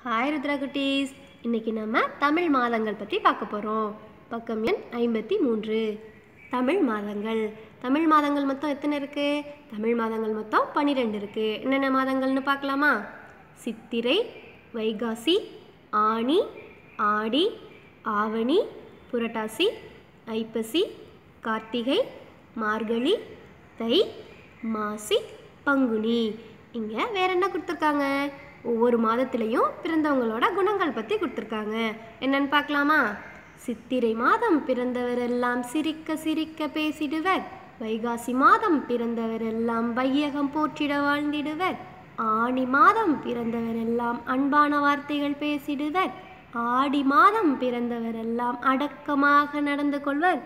hi Rudra குட்டீஸ் இன்னைக்கு நம்ம தமிழ் மாதங்கள் பற்றி பார்க்க போகிறோம் பக்கம் எண் ஐம்பத்தி மூன்று தமிழ் மாதங்கள் தமிழ் மாதங்கள் மொத்தம் எத்தனை இருக்குது தமிழ் மாதங்கள் மொத்தம் பன்னிரெண்டு இருக்குது என்னென்ன மாதங்கள்னு பார்க்கலாமா சித்திரை வைகாசி ஆனி ஆடி ஆவணி புரட்டாசி ஐப்பசி கார்த்திகை மார்கழி தை மாசி பங்குனி இங்கே வேற என்ன கொடுத்துருக்காங்க ஒவ்வொரு மாதத்துலேயும் பிறந்தவங்களோட குணங்கள் பற்றி கொடுத்துருக்காங்க என்னன்னு பார்க்கலாமா சித்திரை மாதம் பிறந்தவரெல்லாம் சிரிக்க சிரிக்க பேசிடுவர் வைகாசி மாதம் பிறந்தவரெல்லாம் வையகம் போற்றிட வாழ்ந்திடுவர் ஆணி மாதம் பிறந்தவரெல்லாம் அன்பான வார்த்தைகள் பேசிடுவர் ஆடி மாதம் பிறந்தவரெல்லாம் அடக்கமாக நடந்து கொள்வர்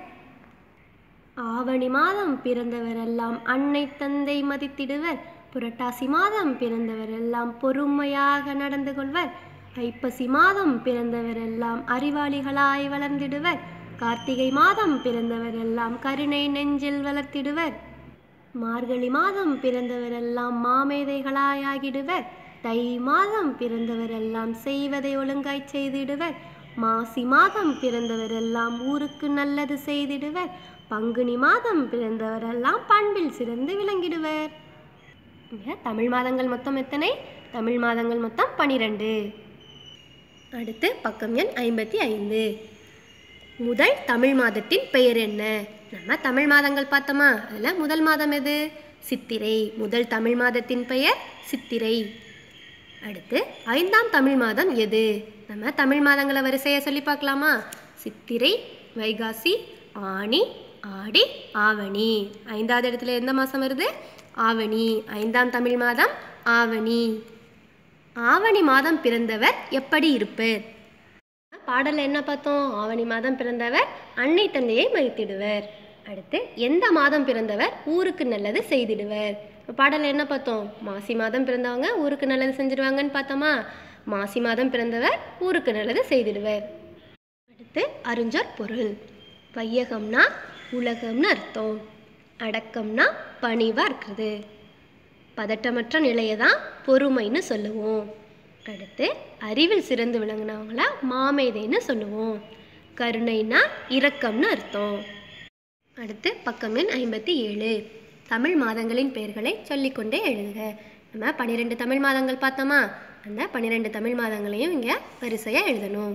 ஆவணி மாதம் பிறந்தவரெல்லாம் அன்னை தந்தை மதித்திடுவர் புரட்டாசி மாதம் பிறந்தவரெல்லாம் பொறுமையாக நடந்து கொள்வர் ஐப்பசி மாதம் பிறந்தவரெல்லாம் அறிவாளிகளாய் வளர்ந்திடுவர் கார்த்திகை மாதம் பிறந்தவரெல்லாம் கருணை நெஞ்சில் வளர்த்திடுவர் மார்கழி மாதம் பிறந்தவரெல்லாம் மாமேதைகளாய் ஆகிடுவர் தை மாதம் பிறந்தவரெல்லாம் செய்வதை ஒழுங்காய் செய்திடுவர் மாசி மாதம் பிறந்தவரெல்லாம் ஊருக்கு நல்லது செய்திடுவர் பங்குனி மாதம் பிறந்தவரெல்லாம் பண்பில் சிறந்து விளங்கிடுவர் இங்க தமிழ் மாதங்கள் மொத்தம் எத்தனை தமிழ் மாதங்கள் மொத்தம் பனிரெண்டு அடுத்து பக்கம் எண் ஐம்பத்தி ஐந்து முதல் தமிழ் மாதத்தின் பெயர் என்ன நம்ம தமிழ் மாதங்கள் பார்த்தோமா அதில் முதல் மாதம் எது சித்திரை முதல் தமிழ் மாதத்தின் பெயர் சித்திரை அடுத்து ஐந்தாம் தமிழ் மாதம் எது நம்ம தமிழ் மாதங்களை வரிசையை சொல்லி பார்க்கலாமா சித்திரை வைகாசி ஆனி ஆடி ஆவணி ஐந்தாவது இடத்துல எந்த மாதம் வருது ஆவணி ஐந்தாம் தமிழ் மாதம் ஆவணி ஆவணி மாதம் பிறந்தவர் எப்படி இருப்பர் பாடலில் என்ன பார்த்தோம் ஆவணி மாதம் பிறந்தவர் அன்னை தந்தையை மதித்திடுவர் அடுத்து எந்த மாதம் பிறந்தவர் ஊருக்கு நல்லது செய்திடுவர் பாடலில் என்ன பார்த்தோம் மாசி மாதம் பிறந்தவங்க ஊருக்கு நல்லது செஞ்சிடுவாங்கன்னு பார்த்தோமா மாசி மாதம் பிறந்தவர் ஊருக்கு நல்லது செய்திடுவர் அடுத்து அறிஞர் பொருள் வையகம்னா உலகம்னு அர்த்தம் அடக்கம்னா பணிவாக இருக்குது பதட்டமற்ற நிலையை தான் பொறுமைன்னு சொல்லுவோம் அடுத்து அறிவில் சிறந்து விளங்குனவங்கள மாமேதைன்னு சொல்லுவோம் கருணைனா இரக்கம்னு அர்த்தம் அடுத்து பக்கம் எண் ஐம்பத்தி ஏழு தமிழ் மாதங்களின் பெயர்களை சொல்லிக்கொண்டே எழுதுக நம்ம பன்னிரெண்டு தமிழ் மாதங்கள் பார்த்தோமா அந்த பன்னிரெண்டு தமிழ் மாதங்களையும் இங்கே வரிசையாக எழுதணும்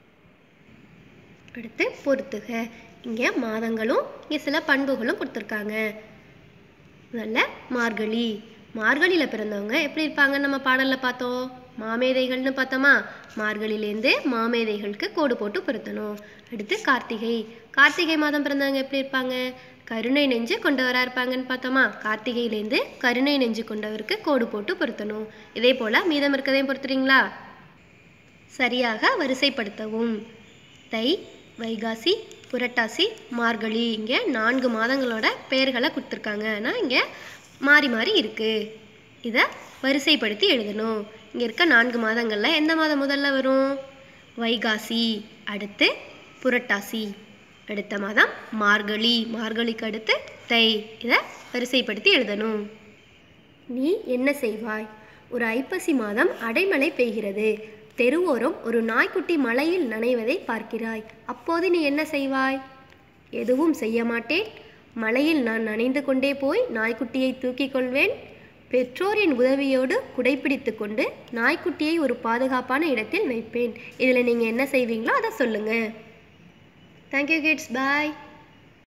அடுத்து பொறுத்துக இங்கே மாதங்களும் இங்கே சில பண்புகளும் கொடுத்துருக்காங்க முதல்ல மார்கழி மார்கழியில் பிறந்தவங்க எப்படி இருப்பாங்க நம்ம பாடலில் பார்த்தோம் மாமேதைகள்னு பார்த்தோமா மார்கழிலேருந்து மாமேதைகளுக்கு கோடு போட்டு பொருத்தணும் அடுத்து கார்த்திகை கார்த்திகை மாதம் பிறந்தவங்க எப்படி இருப்பாங்க கருணை நெஞ்சு கொண்டவராக இருப்பாங்கன்னு பார்த்தோமா கார்த்திகையிலேருந்து கருணை நெஞ்சு கொண்டவருக்கு கோடு போட்டு பொருத்தணும் இதே போல் மீதம் இருக்கதையும் பொறுத்துறீங்களா சரியாக வரிசைப்படுத்தவும் தை வைகாசி புரட்டாசி மார்கழி இங்கே நான்கு மாதங்களோட பெயர்களை கொடுத்துருக்காங்க ஆனால் இங்கே மாறி மாறி இருக்குது இதை வரிசைப்படுத்தி எழுதணும் இங்கே இருக்க நான்கு மாதங்களில் எந்த மாதம் முதல்ல வரும் வைகாசி அடுத்து புரட்டாசி அடுத்த மாதம் மார்கழி மார்கழிக்கு அடுத்து தை இதை வரிசைப்படுத்தி எழுதணும் நீ என்ன செய்வாய் ஒரு ஐப்பசி மாதம் அடைமழை பெய்கிறது தெருவோரம் ஒரு நாய்க்குட்டி மலையில் நனைவதை பார்க்கிறாய் அப்போது நீ என்ன செய்வாய் எதுவும் செய்ய மாட்டேன் மலையில் நான் நனைந்து கொண்டே போய் நாய்க்குட்டியை தூக்கிக் கொள்வேன் பெற்றோரின் உதவியோடு குடைப்பிடித்து கொண்டு நாய்க்குட்டியை ஒரு பாதுகாப்பான இடத்தில் வைப்பேன் இதில் நீங்கள் என்ன செய்வீங்களோ அதை சொல்லுங்கள் தேங்க்யூ கிட்ஸ் பாய்